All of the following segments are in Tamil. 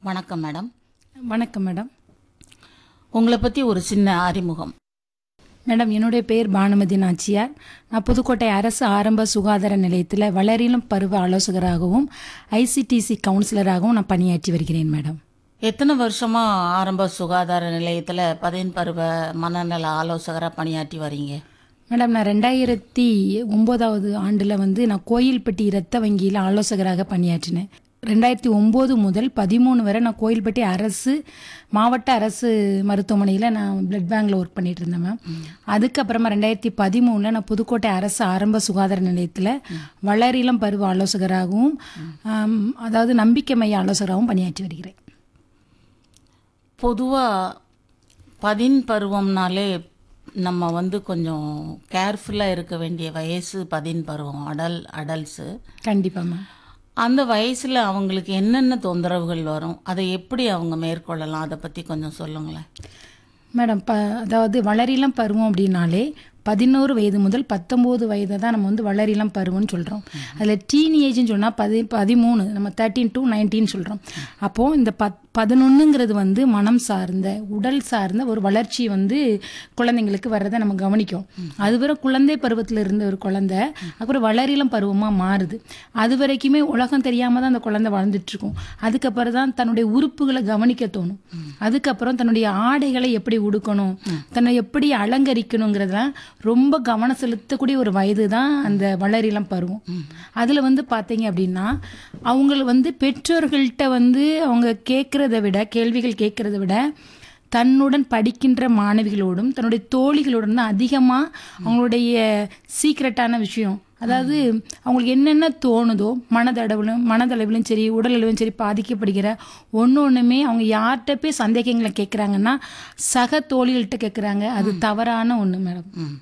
வணக்கம் மேடம் வணக்கம் மேடம் உங்களை பற்றி ஒரு சின்ன அறிமுகம் மேடம் என்னுடைய பேர் பானுமதி நாச்சியார் நான் புதுக்கோட்டை அரசு ஆரம்ப சுகாதார நிலையத்தில் வளரிலும் பருவ ஆலோசகராகவும் ஐசிடிசி கவுன்சிலராகவும் நான் பணியாற்றி வருகிறேன் மேடம் எத்தனை வருஷமா ஆரம்ப சுகாதார நிலையத்தில் பதின் பருவ மனநல ஆலோசகராக பணியாற்றி வரீங்க மேடம் நான் ரெண்டாயிரத்தி ஒம்போதாவது ஆண்டில் வந்து நான் கோயில்பட்டி இரத்த வங்கியில் ஆலோசகராக பணியாற்றினேன் ரெண்டாயிரத்தி ஒம்பது முதல் பதிமூணு வரை நான் கோயில்பட்டி அரசு மாவட்ட அரசு மருத்துவமனையில் நான் பிளட் பேங்க்ல ஒர்க் பண்ணிட்டு இருந்தேன் மேம் அதுக்கப்புறமா ரெண்டாயிரத்தி பதிமூணில் நான் புதுக்கோட்டை அரசு ஆரம்ப சுகாதார நிலையத்தில் வளரிளம் பருவ ஆலோசகராகவும் ஆம், அதாவது நம்பிக்கை மைய ஆலோசகராகவும் பணியாற்றி வருகிறேன் பொதுவாக பதின் பருவம்னாலே நம்ம வந்து கொஞ்சம் கேர்ஃபுல்லாக இருக்க வேண்டிய வயசு பதின் பருவம் அடல் அடல்ஸு கண்டிப்பாக மேம் அந்த வயசில் அவங்களுக்கு என்னென்ன தொந்தரவுகள் வரும் அதை எப்படி அவங்க மேற்கொள்ளலாம் அதை பற்றி கொஞ்சம் சொல்லுங்களேன் மேடம் ப அதாவது வளரிளம் பருவம் அப்படின்னாலே பதினோரு வயது முதல் பத்தொம்போது வயதை தான் நம்ம வந்து வளரிளம் பருவம்னு சொல்கிறோம் அதில் டீன் ஏஜ்னு சொன்னால் பதி பதிமூணு நம்ம தேர்ட்டீன் டு நைன்டீன் சொல்கிறோம் அப்போது இந்த பத் பதினொன்றுங்கிறது வந்து மனம் சார்ந்த உடல் சார்ந்த ஒரு வளர்ச்சி வந்து குழந்தைங்களுக்கு வர்றதை நம்ம கவனிக்கும் அதுவரை குழந்தை பருவத்தில் இருந்த ஒரு குழந்தை அப்புறம் வளரிளம் பருவமாக மாறுது அது வரைக்குமே உலகம் தெரியாமல் தான் அந்த குழந்தை வாழ்ந்துட்டு இருக்கும் அதுக்கப்புறம் தான் தன்னுடைய உறுப்புகளை கவனிக்க தோணும் அதுக்கப்புறம் தன்னுடைய ஆடைகளை எப்படி உடுக்கணும் தன்னை எப்படி அலங்கரிக்கணுங்கிறதுலாம் ரொம்ப கவனம் செலுத்தக்கூடிய ஒரு வயது தான் அந்த வளரிளம் பருவம் அதில் வந்து பார்த்தீங்க அப்படின்னா அவங்க வந்து பெற்றோர்கள்ட்ட வந்து அவங்க கேட்குறத விட கேள்விகள் கேட்குறத விட தன்னுடன் படிக்கின்ற மாணவிகளோடும் தன்னுடைய தோழிகளோடும் தான் அதிகமாக அவங்களுடைய சீக்ரெட்டான விஷயம் அதாவது அவங்களுக்கு என்னென்ன தோணுதோ மனதளவிலும் மனதளவிலும் சரி உடலளவிலும் சரி பாதிக்கப்படுகிற ஒன்று ஒன்றுமே அவங்க யார்கிட்ட போய் சந்தேகங்களை கேட்குறாங்கன்னா சக தோழிகள்கிட்ட கேட்குறாங்க அது தவறான ஒன்று மேடம் ம்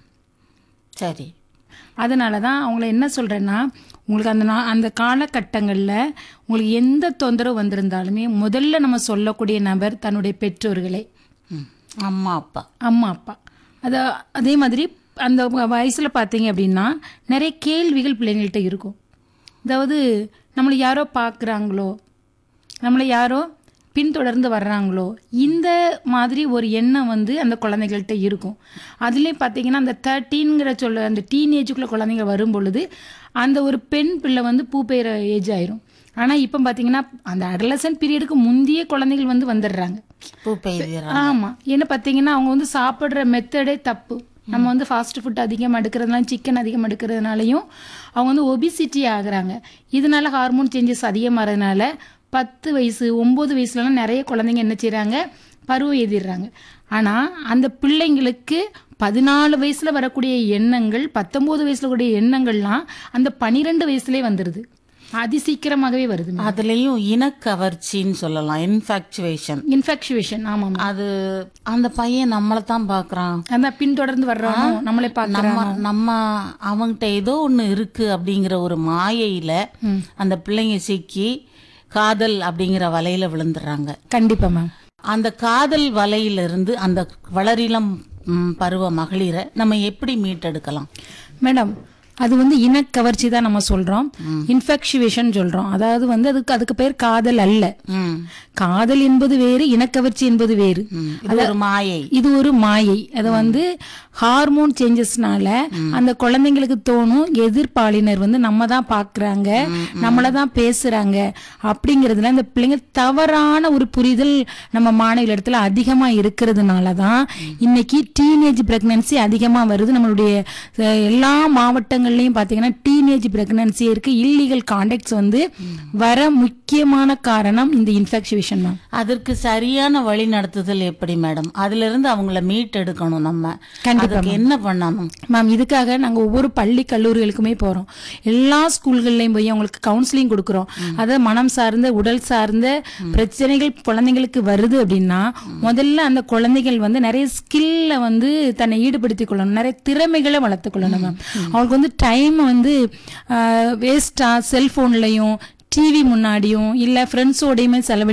சரி அதனால தான் அவங்கள என்ன சொல்கிறேன்னா உங்களுக்கு அந்த நா- அந்த காலகட்டங்களில் உங்களுக்கு எந்த தொந்தரவு வந்திருந்தாலுமே முதல்ல நம்ம சொல்லக்கூடிய நபர் தன்னுடைய பெற்றோர்களே ம் அம்மா அப்பா அம்மா அப்பா அத அதே மாதிரி அந்த வயசில் பார்த்தீங்க அப்படின்னா நிறைய கேள்விகள் பிள்ளைங்கள்ட்ட இருக்கும் அதாவது நம்மளை யாரோ பார்க்குறாங்களோ நம்மளை யாரோ பின்தொடர்ந்து வர்றாங்களோ இந்த மாதிரி ஒரு எண்ணம் வந்து அந்த குழந்தைகள்கிட்ட இருக்கும் அதுலேயும் பார்த்தீங்கன்னா அந்த தேர்ட்டீன்கிற சொல்ல அந்த டீனேஜுக்குள்ளே குழந்தைங்க வரும் பொழுது அந்த ஒரு பெண் பிள்ளை வந்து பூ பெய்கிற ஏஜ் ஆயிரும் ஆனால் இப்போ பார்த்தீங்கன்னா அந்த அடலசன் பீரியடுக்கு முந்தைய குழந்தைகள் வந்து வந்துடுறாங்க பூ பெய்திடுறாங்க ஆமா என்ன பார்த்தீங்கன்னா அவங்க வந்து சாப்பிட்ற மெத்தடே தப்பு நம்ம வந்து ஃபாஸ்ட் ஃபுட் அதிகமாக எடுக்கிறதுனால சிக்கன் அதிகமாக எடுக்கிறதுனாலையும் அவங்க வந்து ஒபிசிட்டி ஆகுறாங்க இதனால ஹார்மோன் சேஞ்சஸ் அதிகமாகிறதுனால பத்து வயசு ஒம்பது வயசுலலாம் நிறைய குழந்தைங்க என்ன செய்கிறாங்க பருவம் எதிர்றாங்க ஆனால் அந்த பிள்ளைங்களுக்கு பதினாலு வயசுல வரக்கூடிய எண்ணங்கள் பத்தொம்போது வயசுல கூடிய எண்ணங்கள்லாம் அந்த பனிரெண்டு வயசுலேயே வந்துடுது அதி சீக்கிரமாகவே வருது அதுலேயும் இனக்கவர்ச்சின்னு சொல்லலாம் இன்ஃபாக்சுவேஷன் இன்ஃபெக்சுவேஷன் ஆமாம் அது அந்த பையன் நம்மளை தான் பார்க்குறான் அதான் பின்தொடர்ந்து வர்றோம் நம்மளே பார்க்குறோம் நம்ம நம்ம அவங்ககிட்ட ஏதோ ஒன்று இருக்கு அப்படிங்கிற ஒரு மாயையில அந்த பிள்ளைங்க சிக்கி காதல் அப்படிங்கிற வலையில விழுந்துடுறாங்க கண்டிப்பா மேம் அந்த காதல் வலையிலிருந்து அந்த வளரிளம் ம், பருவ மகளிரை நம்ம எப்படி மீட்டெடுக்கலாம் மேடம் அது வந்து இனக்கவர்ச்சி தான் நம்ம சொல்றோம் இன்ஃபெக்சுவேஷன் சொல்றோம் அதாவது வந்து அதுக்கு அதுக்கு பேர் காதல் அல்ல ம், காதல் என்பது வேறு இனக்கவர்ச்சி என்பது வேறு ம். இது ஒரு மாயை இது ஒரு மாயை அது வந்து ஹார்மோன் சேஞ்சஸ்னால அந்த குழந்தைங்களுக்கு தோணும் எதிர்பாலினர் வந்து நம்ம தான் பாக்குறாங்க நம்மள தான் பேசுறாங்க அப்படிங்கறதுல இந்த பிள்ளைங்க தவறான ஒரு புரிதல் நம்ம மாணவிகள் இடத்துல அதிகமா இருக்கிறதுனால தான் இன்னைக்கு டீனேஜ் பிரெக்னன்சி அதிகமா வருது நம்மளுடைய அஹ், எல்லா மாவட்டங்கள்லயும் பாத்தீங்கன்னா டீனேஜ் பிரெக்னன்சி இருக்கு இல்லீகல் கான்டாக்ட்ஸ் வந்து வர முக்கியமான காரணம் இந்த இன்ஃபெக்சுவேஷன் தான் அதற்கு சரியான வழி நடத்துதல் எப்படி மேடம் அதுல இருந்து அவங்கள மீட்டெடுக்கணும் நம்ம அதுக்கு என்ன பண்ணணும் மேம் இதுக்காக நாங்கள் ஒவ்வொரு பள்ளி கல்லூரிகளுக்குமே போகிறோம் எல்லா ஸ்கூல்கள்லையும் போய் அவங்களுக்கு கவுன்சிலிங் கொடுக்குறோம் அதாவது மனம் சார்ந்த உடல் சார்ந்த பிரச்சனைகள் குழந்தைங்களுக்கு வருது அப்படின்னா முதல்ல அந்த குழந்தைகள் வந்து நிறைய ஸ்கில்ல வந்து தன்னை ஈடுபடுத்திக் கொள்ளணும் நிறைய திறமைகளை வளர்த்துக் கொள்ளணும் மேம் அவங்களுக்கு வந்து டைம் வந்து வேஸ்டா செல்போன்லையும் டிவி முன்னாடியும் இல்லை ஃப்ரெண்ட்ஸோடையுமே செலவழி